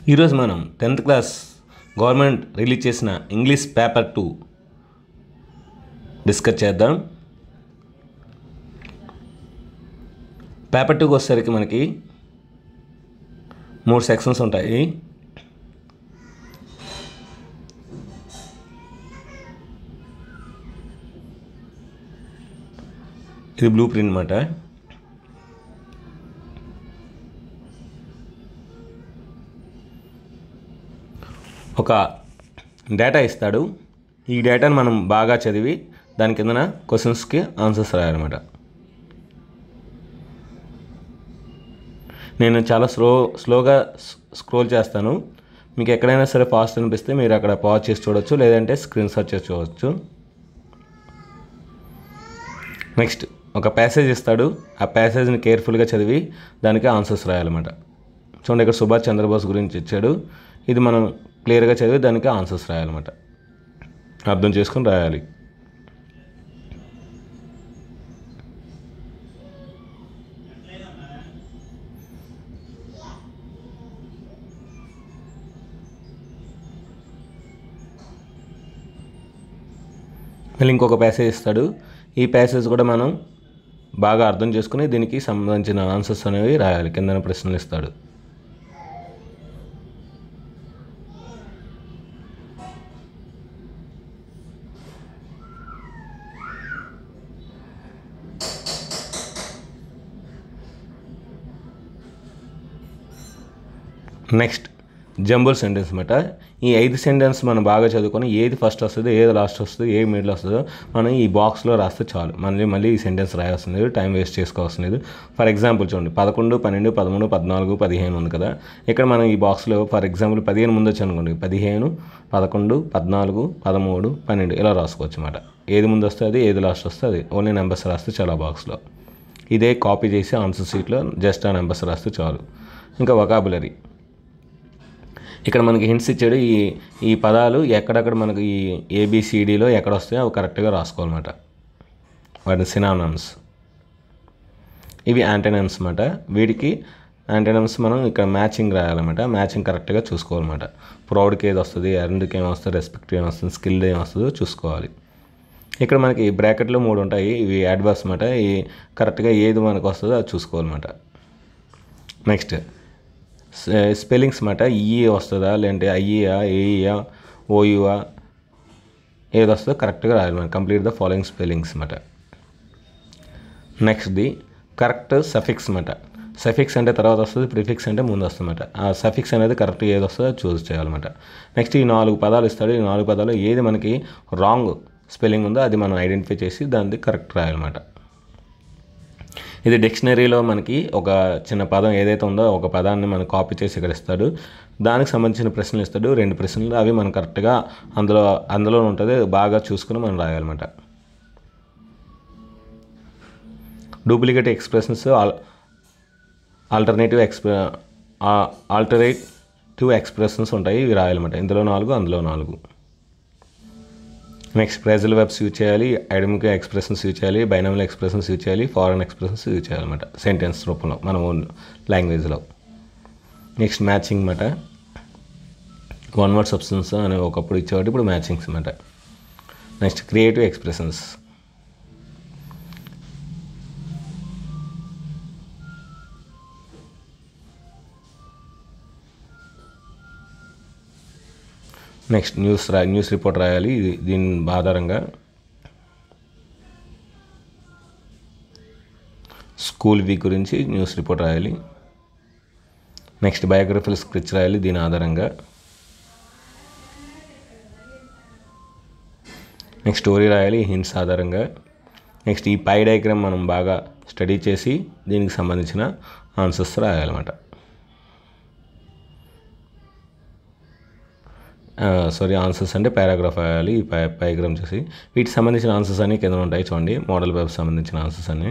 ఈరోజు మనం tenth class government release చేసిన ఇంగ్లీష్ పేపర్ టూ డిస్కస్ చేద్దాం పేపర్ టూకి వచ్చేసరికి మనకి మూడు సెక్షన్స్ ఉంటాయి ఇది బ్లూ ప్రింట్ అనమాట ఒక డేటా ఇస్తాడు ఈ డేటాను మనం బాగా చదివి దాని కిందన క్వశ్చన్స్కి ఆన్సర్స్ రాయాలన్నమాట నేను చాలా స్లో స్లోగా స్క్రోల్ చేస్తాను మీకు ఎక్కడైనా సరే ఫాస్ట్ అనిపిస్తే మీరు అక్కడ పాజ్ చేసి చూడొచ్చు లేదంటే స్క్రీన్ షాట్ చేసి చూడవచ్చు నెక్స్ట్ ఒక ప్యాసేజ్ ఇస్తాడు ఆ ప్యాసేజ్ని కేర్ఫుల్గా చదివి దానికి ఆన్సర్స్ రాయాలన్నమాట చూడండి ఇక్కడ సుభాష్ చంద్రబోస్ గురించి ఇచ్చాడు ఇది మనం క్లియర్గా చదివి దానికి ఆన్సర్స్ రాయాలన్నమాట అర్థం చేసుకొని రాయాలి మళ్ళీ ఇంకొక ప్యాసేజ్ ఇస్తాడు ఈ ప్యాసేజ్ కూడా మనం బాగా అర్థం చేసుకుని దీనికి సంబంధించిన ఆన్సర్స్ అనేవి రాయాలి కింద ప్రశ్నలు ఇస్తాడు నెక్స్ట్ జంబుల్ సెంటెన్స్ అనమాట ఈ ఐదు సెంటెన్స్ మనం బాగా చదువుకొని ఏది ఫస్ట్ వస్తుందో ఏది లాస్ట్ వస్తుందో ఏది మిడిల్ వస్తుందో మనం ఈ బాక్స్లో రాస్తే చాలు మళ్ళీ మళ్ళీ ఈ సెంటెన్స్ రాయాల్సిన లేదు టైం వేస్ట్ చేసుకోవాల్సిన లేదు ఫర్ ఎగ్జాంపుల్ చూడండి పదకొండు పన్నెండు పదమూడు పద్నాలుగు పదిహేను ఉంది కదా ఇక్కడ మనం ఈ బాక్స్లో ఫర్ ఎగ్జాంపుల్ పదిహేను ముందు వచ్చి అనుకోండి పదిహేను పదకొండు పద్నాలుగు పదమూడు పన్నెండు ఇలా రాసుకోవచ్చు అనమాట ఏది ముందు వస్తే అది ఏది లాస్ట్ వస్తే అది ఓన్లీ నెంబర్స్ రాస్తే చాలా బాక్స్లో ఇదే కాపీ చేసి ఆన్సర్ షీట్లో జస్ట్ ఆ నెంబర్స్ రాస్తే చాలు ఇంకా వకాబులరీ ఇక్కడ మనకి హింట్స్ ఇచ్చాడు ఈ ఈ పదాలు ఎక్కడెక్కడ మనకు ఈ ఏబిసిడిలో ఎక్కడ వస్తాయో అవి కరెక్ట్గా రాసుకోవాలన్నమాట వాటి సినానమ్స్ ఇవి యాంటనమ్స్ అనమాట వీటికి యాంటనమ్స్ మనం ఇక్కడ మ్యాచింగ్ రాయాలన్నమాట మ్యాచింగ్ కరెక్ట్గా చూసుకోవాలన్నమాట ప్రౌడ్కి ఏది వస్తుంది ఎర్న్కి ఏమి వస్తుంది రెస్పెక్ట్ ఏమి వస్తుంది స్కిల్ ఏమి వస్తుందో చూసుకోవాలి ఇక్కడ మనకి బ్రాకెట్లో మూడు ఉంటాయి ఇవి అడ్వర్స్ అనమాట ఈ కరెక్ట్గా ఏది మనకు వస్తుందో అది చూసుకోవాలన్నమాట నెక్స్ట్ స్పెల్లింగ్స్ మాట ఈ వస్తుందా లేదంటే ఐఈయా ఏఈయా ఓయువా ఏది వస్తుందో కరెక్ట్గా రాయాలి మనం కంప్లీట్ ద ఫాలోయింగ్ స్పెల్లింగ్స్ మాట నెక్స్ట్ది కరెక్ట్ సఫిక్స్ మాట సఫిక్స్ అంటే తర్వాత వస్తుంది ప్రిఫిక్స్ అంటే ముందు వస్తుందన్నమాట ఆ సఫిక్స్ అనేది కరెక్ట్ ఏది వస్తుందో చూస్ చేయాలన్నమాట నెక్స్ట్ ఈ నాలుగు పదాలు ఇస్తాడు ఈ నాలుగు పదాలు ఏది మనకి రాంగ్ స్పెల్లింగ్ ఉందో అది మనం ఐడెంటిఫై చేసి దాన్ని కరెక్ట్ రాయాలన్నమాట ఇది డిక్షనరీలో మనకి ఒక చిన్న పదం ఏదైతే ఉందో ఒక పదాన్ని మనం కాపీ చేసి ఇక్కడ ఇస్తాడు దానికి సంబంధించిన ప్రశ్నలు ఇస్తాడు రెండు ప్రశ్నలు అవి మనం కరెక్ట్గా అందులో అందులో ఉంటుంది బాగా చూసుకుని మనం రాయాలన్నమాట డూప్లికేట్ ఎక్స్ప్రెషన్స్ ఆల్టర్నేటివ్ ఎక్స్ప్రె ఆల్టరేటివ్ ఎక్స్ప్రెషన్స్ ఉంటాయి ఇవి రాయాలన్నమాట ఇందులో నాలుగు అందులో నాలుగు నెక్స్ట్ ప్రెజల్ వెబ్స్ యూజ్ చేయాలి ఐడమిక్ ఎక్స్ప్రెషన్స్ యూజ్ చేయాలి బైనమల్ ఎక్స్ప్రెషన్స్ యూజ్ చేయాలి ఫారెన్ ఎక్స్ప్రెషన్స్ యూజ్ చేయాలన్నమాట సెంటెన్స్ రూపంలో మన ఓన్ లాంగ్వేజ్లో నెక్స్ట్ మ్యాచింగ్ అనమాట వన్ వర్డ్ సబ్స్టెన్స్ అనే ఒకప్పుడు ఇచ్చేవాడు ఇప్పుడు మ్యాచింగ్స్ అనమాట next creative expressions next news రా న్యూస్ రిపోర్ట్ రాయాలి ఇది దీని ఆధారంగా స్కూల్ వీక్ గురించి న్యూస్ రిపోర్ట్ రాయాలి నెక్స్ట్ బయోగ్రఫికల్ స్క్రిచ్ రాయాలి దీని ఆధారంగా నెక్స్ట్ స్టోరీ రాయాలి హింట్స్ ఆధారంగా నెక్స్ట్ ఈ పై డయాగ్రామ్ మనం బాగా స్టడీ చేసి దీనికి సంబంధించిన ఆన్సర్స్ రాయాలన్నమాట సారీ ఆన్సర్స్ అంటే పారాగ్రాఫ్ రాయాలి ఈ పై పైగ్రామ్ చేసి వీటికి సంబంధించిన ఆన్సర్స్ అన్ని కింద ఉంటాయి చూడండి మోడల్ పేపర్ సంబంధించిన ఆన్సర్స్ అన్ని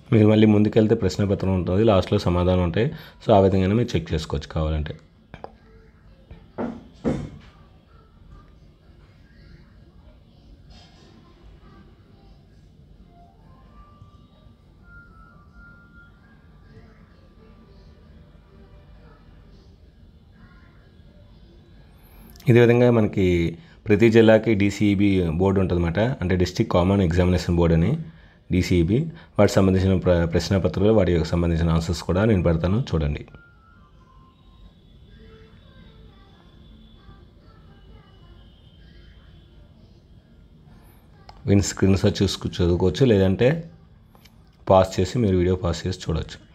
మీరు మళ్ళీ ముందుకెళ్తే ప్రశ్నపత్రం ఉంటుంది లాస్ట్లో సమాధానం ఉంటాయి సో ఆ విధంగానే మీరు చెక్ చేసుకోవచ్చు కావాలంటే ఇదే విధంగా మనకి ప్రతి జిల్లాకి డీసీఈబీ బోర్డు ఉంటుందన్నమాట అంటే డిస్టిక్ కామన్ ఎగ్జామినేషన్ బోర్డు అని డీసీఈబీ వాటికి సంబంధించిన ప్ర ప్రశ్నపత్రాలు వాటి యొక్క సంబంధించిన ఆన్సర్స్ కూడా నేను పెడతాను చూడండి విన్ స్క్రీన్ షాట్ చూసుకు చదువుకోవచ్చు లేదంటే పాస్ చేసి మీరు వీడియో పాస్ చేసి చూడవచ్చు